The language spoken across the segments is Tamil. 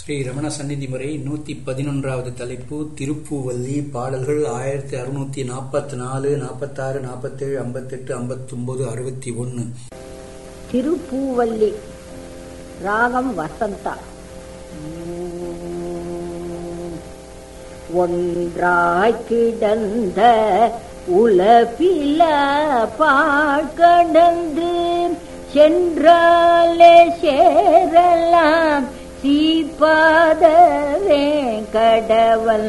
ஸ்ரீ ரமண சந்நிதி முறை நூத்தி பதினொன்றாவது தலைப்பு திருப்பூவல்லி பாடல்கள் ஆயிரத்தி அறுநூத்தி நாற்பத்தி நாலு நாற்பத்தாறு நாற்பத்தேழு ஐம்பத்தெட்டு ஐம்பத்தொன்பது அறுபத்தி ஒன்னு திருப்பூவல்லி ராகம் வசந்தா ஒன்றாய் கிடந்த உலப்பில பாழ்கடந்து சென்றாலே சேரலாம் சீப்பாதவே கடவல்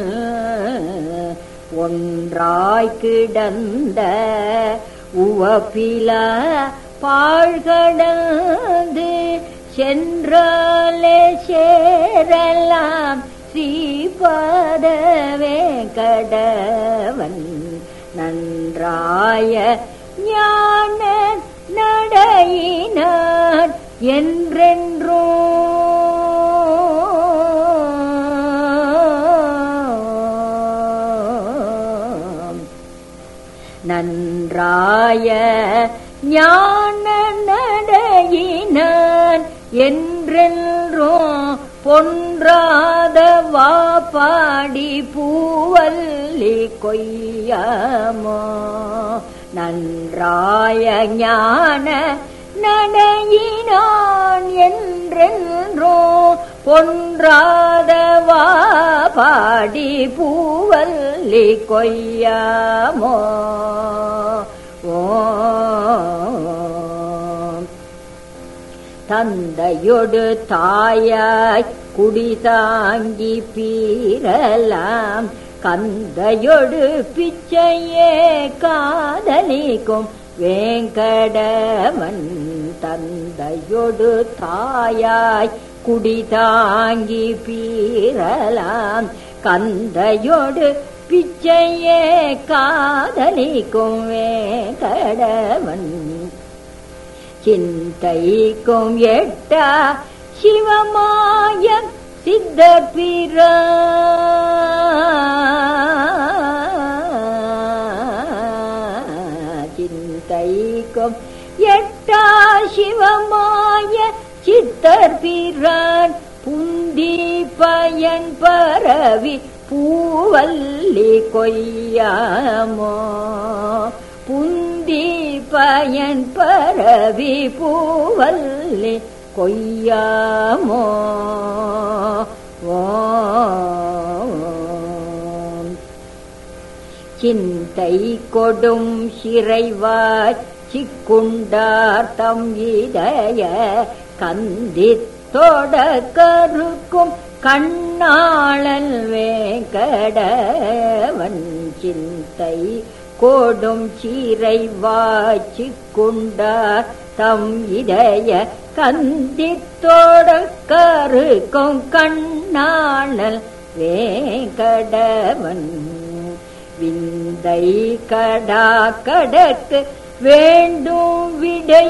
ஒன்றாய் கிடந்த உவப்பில பாழ்கடந்து சென்றாலே சேரலாம் ஸ்ரீபாதவே கடவன் நன்றாய ஞான நடையினார் என்றென்றும் நன்றாய ஞான நடையினான் என்றென்றும் பொன்றாத வாப்பாடி பூவல்லி கொய்யாமோ நன்றாய ஞான நடையினான் என்றென்றும் பொன்றாத வாப்பாடி பூவல்லி கொய்யாமோ ஓ தந்தையொடு தாயாய் குடிதாங்கி பீரலாம் கந்தையொடு பிச்சையே காதலிக்கும் வேங்கடவன் தந்தையொடு தாயாய் குடிதாங்கி பீரலாம் கந்தையொடு பிச்சையே காதலிக்கும் வேங்கடவன் சிந்தைக்கும் எட்டா சிவமாய சித்த பிற சிந்தைக்கும் எட்டா சிவமாய சித்தர் பிறான் புந்தி பயன் பரவி பூவல்லி கொய்யாமோ புந்தி பயன் பரவி பூவல்லி கொய்யாமோ ஓம். சிந்தை கொடும் சிறைவாய் சிக்குண்டார் தம் இதய கந்தித்தோட கருக்கும் கண்ணாளல் வேங்கடவன் சிந்தை கோடும் சீரை வாய்ச்சி கொண்டார் தம் இதய கந்தித்தோட கருக்கும் கண்ணாளல் வேங்கடவன் விந்தை கடா கடக்கு வேண்டும் விடை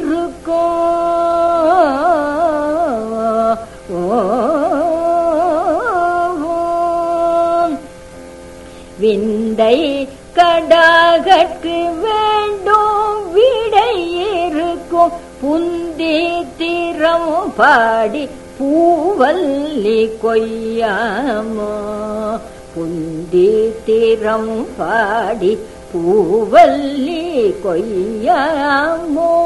இருக்கும் விந்தை கடாகற்கு வேண்டும் விடை இருக்கும் புந்தி திறம் பாடி பூவல்லி கொய்யாமோ புந்தி திறம் பாடி பூவல்லி கொய்யாமோ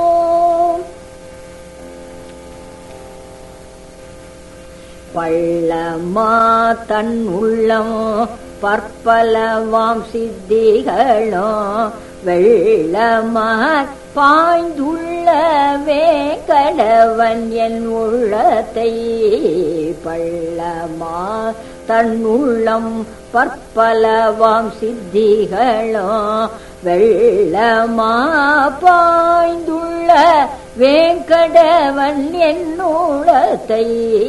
பள்ளமா தன் உள்ளம் பற்பலவாம் சித்திகளோ வெள்ளமார் பாய்ந்துள்ளவே கடவன் என் உள்ளத்தை பள்ளமா தன் உள்ளம் பற்பலவாம் சித்திகளோ வெள்ளமா பாய்ந்துள்ள வேங்கடவன் என்னுளத்தை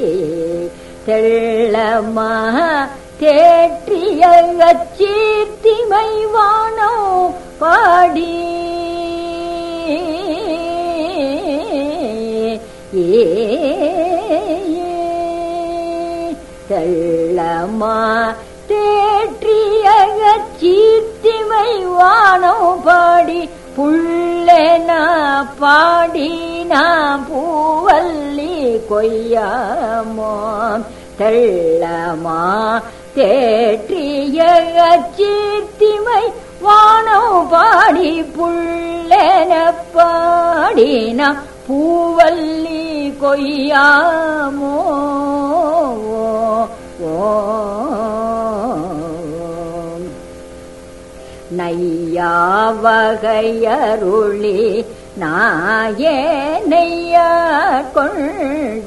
தெள்ளமா தேற்றிய அச்சீர்த்திமை வானோ பாடி தெள்ளமா தேற்றிய அச்சீர்த்திமை வானோ பாடி புள்ளென பாடி நாம் பூவல்லி கொய்யாமோ தெள்ளமா தேற்றிய அச்சீர்த்திமை வானம் பாடி புள்ளென பாடினா பூவல்லி கொய்யாமோ ஓ நையாவகையருளி நாயேனைய கொண்ட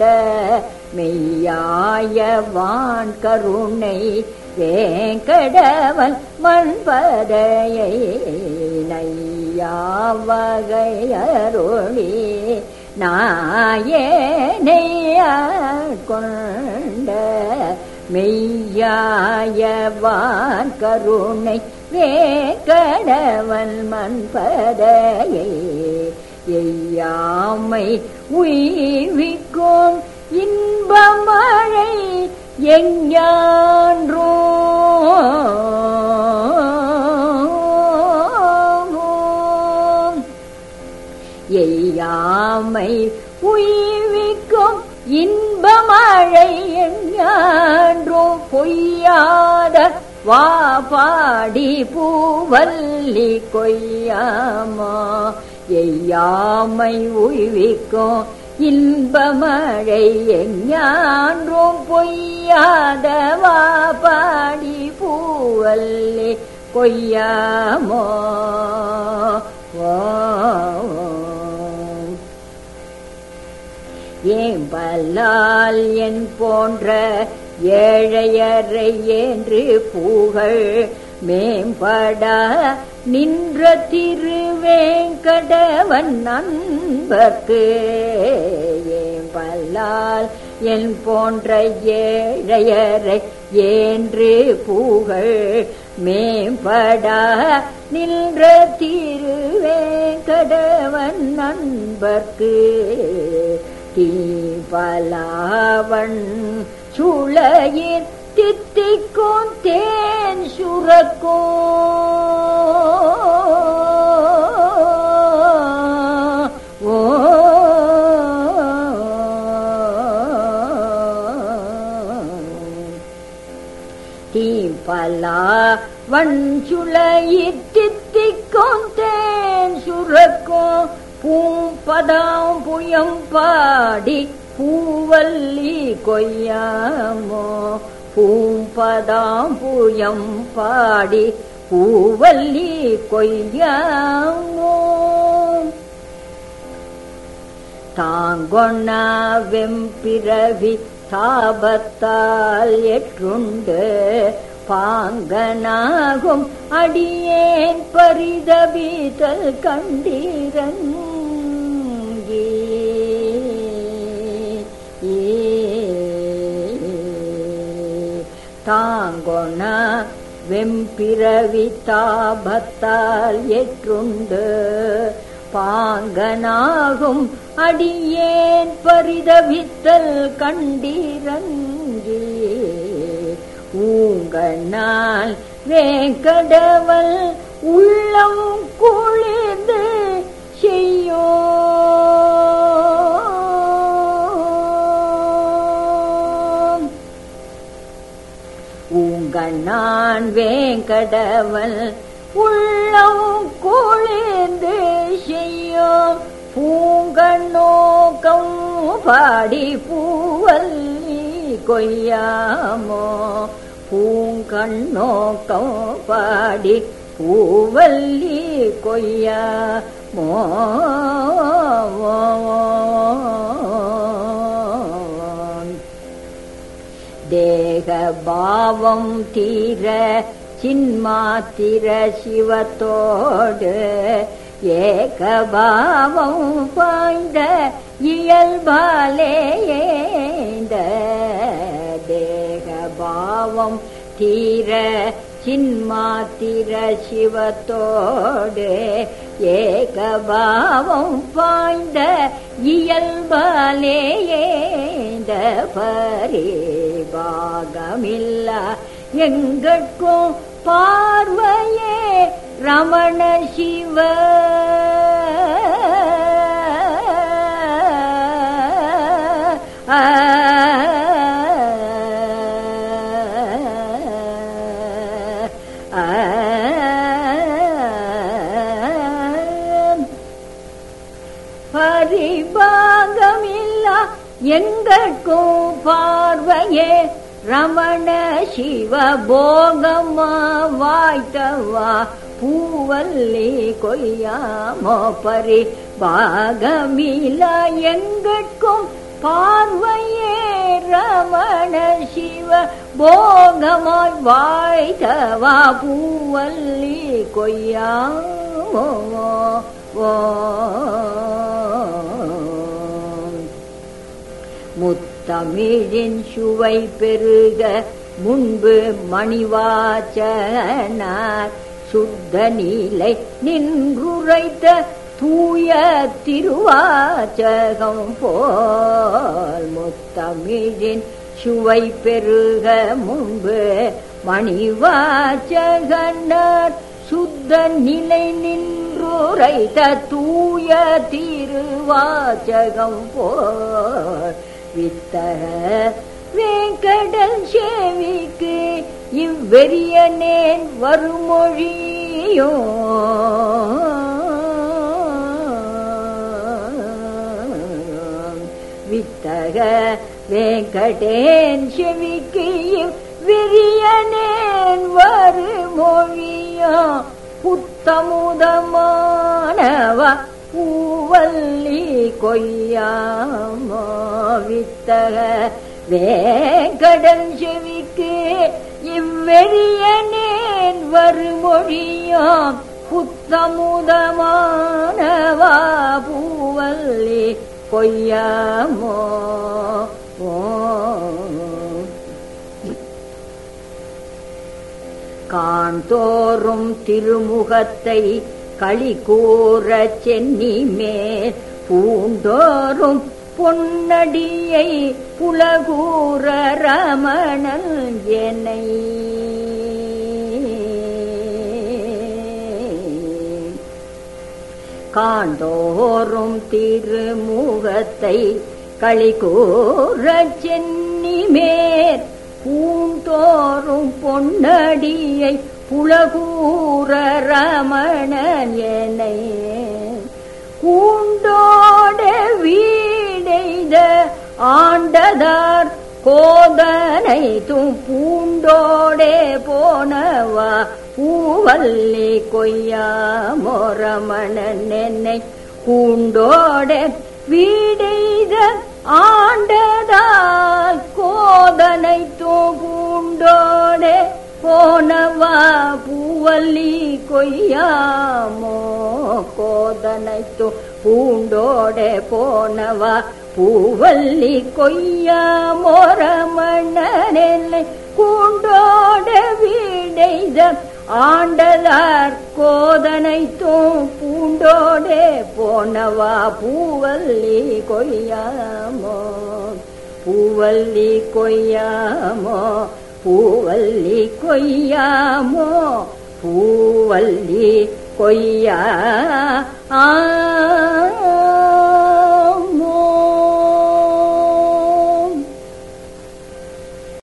மெய்யாயவான் கருணை வேங்கடவன் மண்பதையை நையாவகையருளி நாயேனைய கொண்ட மெய்யாயவான் கருணை வேகடவன் மண்பதையை எய்யாமை உய்விக்கும் இன்பமழை எஞ்ஞான்றோ எய்யாமை உய்விக்கும் இன்பமழை எஞ்ஞான்றோ பொய்யாத வா பாடி பூவல்லி கொய்யாமா எய்யாமை உய்விக்கும் இன்பமழை எஞ்ஞான்றும் பொய்யாத வா பாடி பூவல்லி கொய்யாமோ ஏன் பல்லால் என் போன்ற ஏழையரை என்று புகழ் மேம்பட நின்ற திருவேங்கடவன் நண்பர்க்கு ஏன் பல்லால் என் போன்ற ஏழையரை என்று புகழ் மேம்பட நின்ற திருவேங்கடவன் நண்பர்க்கு தீபலாவன் சுளையின் தித்திக்கும் தேன் சுரக்கும் ஓ தீபலா வஞ்சுளையில் தித்திக்கும் தேன் சுரக்கும் பூம்பதாம் புயம் பாடி பூவல்லி கொய்யாமோ பூம்பதாம் புயம் பாடி பூவல்லி கொய்யாமோ தாங்கொண்ணா வெம்பிறவி தாபத்தால் எற்றுண்டு பாங்கனாகும் அடியேன் பரிதபித்தல் கண்டீரங்கி தாங்கொண வெம்பிறவி தாபத்தால் எற்றுண்டு பாங்கனாகும் அடியேன் பரிதவித்தல் கண்டீரங்கி ஊங்கண்ணால் வேங்கடவல் உள்ளம் குளிர்ந்து செய்யோ ஊங்கண்ணான் வேங்கடவல் உள்ளம் குளிர்ந்து செய்யும் பூங்கண்ணோக்கம் பாடி பூவல்லி கொய்யாமோ பூங்கண்ணோக்கம் பாடி பூவல்லி கொய்யாமோ தேக பாவம் தீர சின்மாத்திர சிவத்தோடு ஏகபாவம் பாய்ந்த இயல்பாலே ஏந்த தேகபாவம் தீர சின்மாத்திர சிவத்தோடு ஏகபாவம் பாய்ந்த இயல்பாலே ஏந்த பரிபாகமில்லா எங்கட்கும் பார்வையே ரமண சிவ ஆ எங்கட்கும் பார்வையே ரமண சிவ போகமா வாய்த்தவா பூவல்லி கொய்யாமோ பரி பாகமில எங்கட்கும் பார்வையே ரமண சிவ போகமாய் வாய்த்தவா பூவல்லி கொய்யாமோ ஓ முத்தமிழின் சுவை பெருக முன்பு மணிவாச்சனார் சுத்த நீலை நின்றுரைத்த தூய திருவாச்சகம் போல் முத்தமிழின் சுவை பெருக முன்பு மணிவாச்சகனார் சுத்த நிலை நின்றுரைத்த தூய திருவாச்சகம் போல் வித்தக வேங்கடல் சேவிக்கு இவ்வெறியனேன் வருமொழியோ வித்தக வேங்கடேன் செவிக்கு இவ்வெறியனேன் வருமொழியோ புத்தமுதமானவ பூவல்லி கொய்யாமோ வித்தக வேங்கடல் செவிக்கு இவ்வெறியனேன் வருமொழியாம் புத்தமுதமானவா பூவல்லி கொய்யாமோ ஓ காண்தோறும் திருமுகத்தை களி கூற சென்னி மேல் பூண்டோறும் பொன்னடியை புலகூற ரமணன் என்னை காண்டோறும் திருமுகத்தை களி கூற சென்னி மேற் பூந்தோறும் பொன்னடியை புலகூற ரமணன் என்னை கூண்டோட வீடைத ஆண்டதார் கோதனை தும் பூண்டோடே போனவா பூவல்லி கொய்யாமோ ரமணன் என்னை கூண்டோட வீடைத ஆண்டதால் கோதனை பூண்டோடே போனவா பூவல்லி கொய்யாமோ கோதனைத்தோ பூண்டோடே போனவா பூவல்லி கொய்யாமோ ரமணனெல்லை கூண்டோட வீடைத ஆண்டதார் கோதனைத்தும் பூண்டோடே போனவா பூவல்லி கொய்யாமோ பூவல்லி கொய்யாமோ பூவல்லி கொய்யாமோ பூவல்லி கொய்யா ஆ